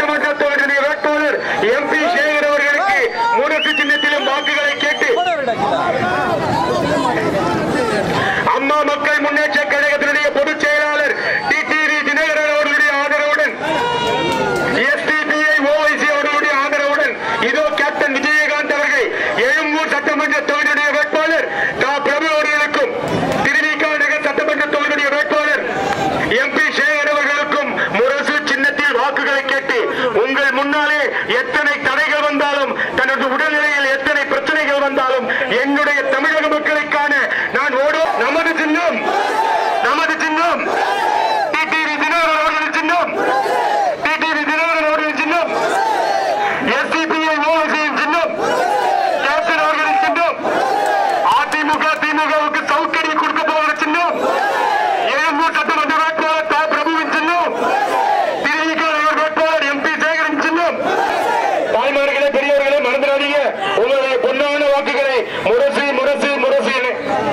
சட்டமன்ற தொகுதியுடைய வேட்பாளர் எம்பி சேகர் அவர்களுக்கு முரசு சின்னத்திலும் வாக்குகளை கேட்டு அம்மா மக்கள் முன்னேற்ற கழகத்தினுடைய பொதுச் செயலாளர் டிடிவி தினகரன் அவர்களுடைய ஆதரவுடன் எஸ்டிபிஐ ஓவைசி அவர்களுடைய ஆதரவுடன் இதோ கேப்டன் விஜயகாந்த் அவர்கள் எழும்பூர் சட்டமன்ற தொகுதியுடைய வேட்பாளர் தா பிரபு அவர்களுக்கும் திருவிக நகர் சட்டமன்ற தொகுதியுடைய வேட்பாளர் எம்பி சேகர் அவர்களுக்கும் முரசு சின்னத்தில் வாக்குகளை கேட்டு உங்கள் முன்னாலே எத்தனை தடைகள் வந்தாலும் தனது உடல்நிலையில் எத்தனை பிரச்சனைகள் வந்தாலும் என்னுடைய தமிழக மக்களுக்கான நான் ஓடும் நமது சின்னம் நமது சின்னம் டிடிவி தினகரன் அவர்களின் சின்னம் டிடிவி தினகரன் அவர்களின் சின்னம் எஸ்டிபிஐ ஓசியின் சின்னம் கேப்டன் அவர்களின் சின்னம் அதிமுக திமுகவுக்கு சவுக்கடி கொடுக்க போகிற சின்னம் எழும்பூர் சட்டமன்ற வேட்பாளர் தா பிரபுவின் சின்னம் திருவிக நகர் வேட்பாளர் எம்பி சேகரின் சின்னம் தாய்மார்களே பெரியவர்களே மறந்துடாதீங்க உங்களுடைய பொன்னான வாக்குகளை முரசு முரசு முரசு என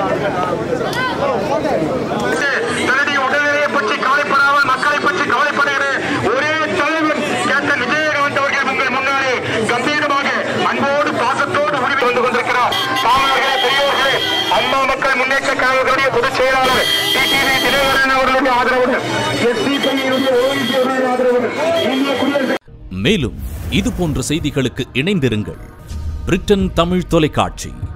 தன்னுடைய உடல்நிலையை பற்றி கவலைப்படாமல் மக்களை பற்றி கவலைப்படுகிற ஒரே தலைவன் கேப்டன் விஜயகாந்த் அவர்கள் உங்கள் முன்னாலே கம்பீரமாக அன்போடு பாசத்தோடு உரிமை வந்து கொண்டிருக்கிறார் தாமர்களே பெரியவர்களே அம்மா மக்கள் முன்னேற்ற கழகத்துடைய பொதுச் செயலாளர் டிடிவி தினகரன் அவர்களுடைய ஆதரவுடன் எஸ்டிபிஐனுடைய ஓய்வு அவர்களுடைய ஆதரவுடன் இந்திய குடியரசு மேலும் இது போன்ற செய்திகளுக்கு இணைந்திருங்கள் பிரிட்டன் தமிழ் தொலைக்காட்சி